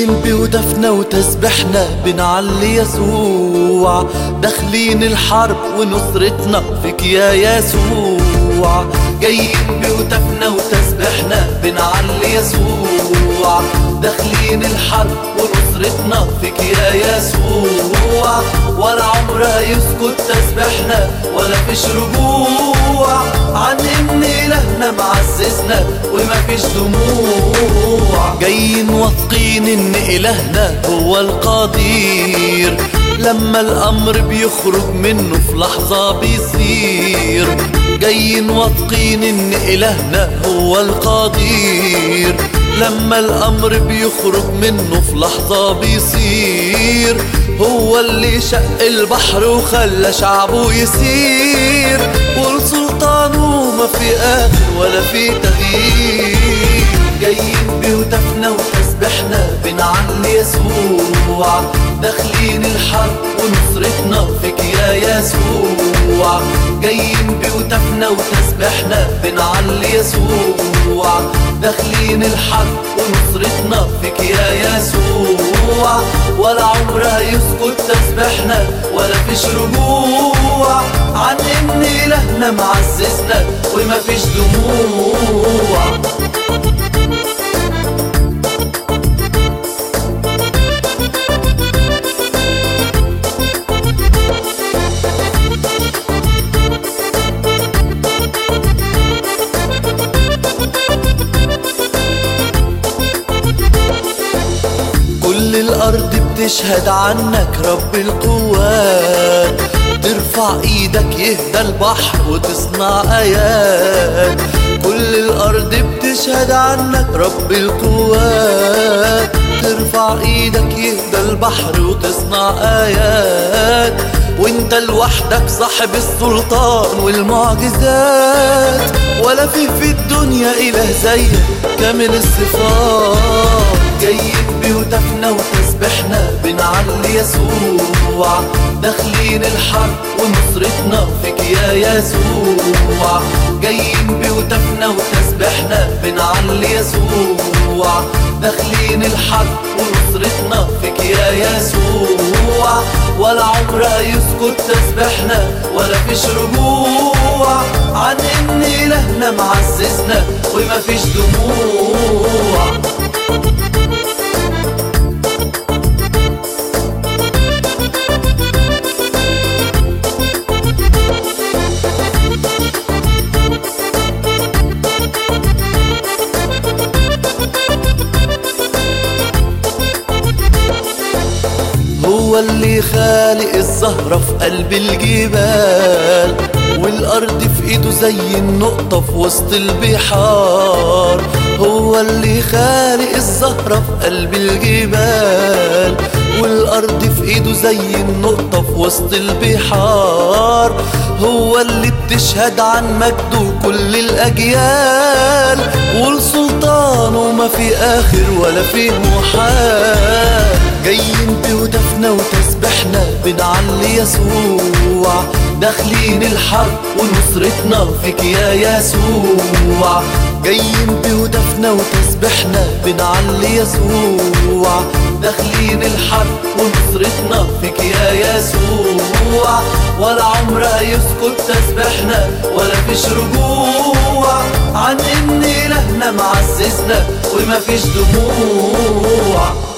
جايين بهتافنا وتسبحنا بنعلي يسوع داخلين الحرب ونصرتنا فيك يا يسوع جايين بهتافنا وتسبحنا بنعلي يسوع داخلين الحرب ونصرتنا فيك يا يسوع ولا عمرها يسكت تسبحنا ولا فيش رجوع عن ان الهنا معززنا وما فيش دموع جايين واثقين ان الهنا هو القدير لما الامر بيخرج منه في لحظة بيصير جايين واثقين ان الهنا هو القدير لما الامر بيخرج منه في لحظة بيصير هو اللي شق البحر وخلى شعبه يسير ولسلطانه ما في اخر ولا في تغيير جايين بهتافنا وتسبحنا بنعلي يسوع داخلين الحرب ونصرتنا فيك يا يسوع جايين بهتافنا وتسبحنا بنعلي يسوع داخلين الحرب ونصرتنا فيك يا يسوع ولا عمرها يسكت تسبحنا ولا فيش رجوع عن ان الهنا معززنا وما فيش دموع كل الأرض بتشهد عنك رب القوات ترفع ايدك يهدى البحر وتصنع آيات كل الأرض بتشهد عنك رب القوات ترفع ايدك يهدى البحر وتصنع آيات وانت لوحدك صاحب السلطان والمعجزات ولا في في الدنيا إله زيك كامل الصفات جايين بهتافنا وتسبحنا بنعلي يسوع داخلين الحرب ونصرتنا فيك يا يسوع جايين بهتافنا وتسبحنا بنعلي يسوع داخلين الحرب ونصرتنا فيك يا يسوع ولا عمرها يسكت تسبحنا ولا فيش رجوع عن ان الهنا معززنا وما فيش دموع هو اللي خالق الزهرة في قلب الجبال والأرض في إيده زي النقطة في وسط البحار هو اللي خالق الزهرة في قلب الجبال والأرض في إيده زي النقطة في وسط البحار هو اللي بتشهد عن مجده كل الأجيال ولسلطانه ما في آخر ولا فيه محال جايين بهتافنا وتسبحنا بنعلي يسوع داخلين الحرب ونصرتنا فيك يا يسوع جايين بهتافنا وتسبحنا بنعلي يسوع داخلين الحرب ونصرتنا فيك يا يسوع ولا عمرها يسكت تسبحنا ولا فيش رجوع عن ان الهنا معززنا وما فيش دموع